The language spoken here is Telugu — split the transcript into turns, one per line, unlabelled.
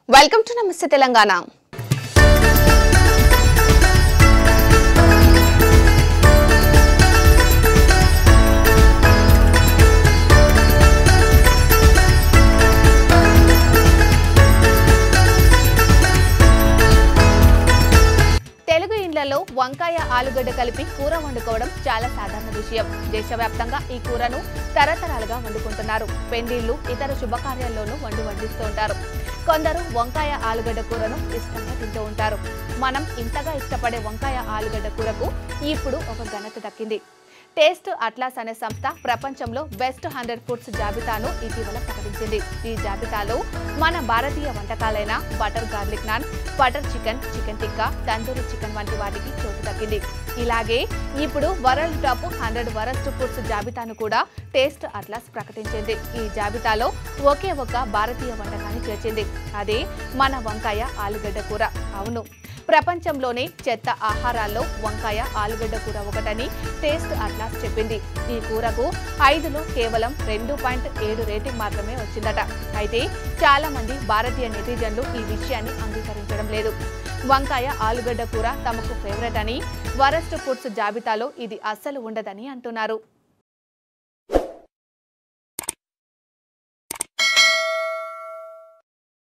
వెల్కమ్ టు నమస్తే తెలంగాణ తెలుగు ఇండ్లలో వంకాయ ఆలుగడ్డ కలిపి కూర వండుకోవడం చాలా సాధారణ విషయం దేశవ్యాప్తంగా ఈ కూరను తరతరాలుగా వండుకుంటున్నారు పెండిళ్లు ఇతర శుభకార్యాల్లోనూ వండి వడ్డిస్తూ ఉంటారు కొందరు వంకాయ ఆలుగడ్డ కూరను ఇష్టంగా తింటూ ఉంటారు మనం ఇంతగా ఇష్టపడే వంకాయ ఆలుగడ్డ కూరకు ఇప్పుడు ఒక ఘనత దక్కింది టేస్ట్ అట్లాస్ అనే సంస్థ ప్రపంచంలో బెస్ట్ హండ్రెడ్ ఫుడ్స్ జాబితాను ఇటీవల ప్రకటించింది ఈ జాబితాలో మన భారతీయ వంటకాలైన butter garlic naan butter chicken chicken tikka tandoori chicken వంటి వాటికి చోటు దక్కింది ఇలాగే ఇప్పుడు world top hundred worst foods జాబితాను కూడా టేస్ట్ అట్లాస్ ప్రకటించింది ఈ జాబితాలో ఒకే ఒక భారతీయ వంటకాన్ని చేర్చింది అదే మన వంకాయ ఆలుగడ్డ కూర అవును ప్రపంచంలోనే చెత్త ఆహారాల్లో వంకాయ ఆలుగడ్డ కూర ఒకటని టేస్ట్ అట్లాస్ చెప్పింది ఈ కూరకు ఐదులో కేవలం రెండు పాయింట్ ఏడు రేటింగ్ మాత్రమే వచ్చిందట అయితే చాలా మంది భారతీయ నెటిజన్లు ఈ విషయాన్ని అంగీకరించడం లేదు వంకాయ ఆలుగడ్డ కూర తమకు ఫేవరెట్ అని వరస్ట్ ఫుడ్స్ జాబితాలో ఇది అస్సలు ఉండదని అంటున్నారు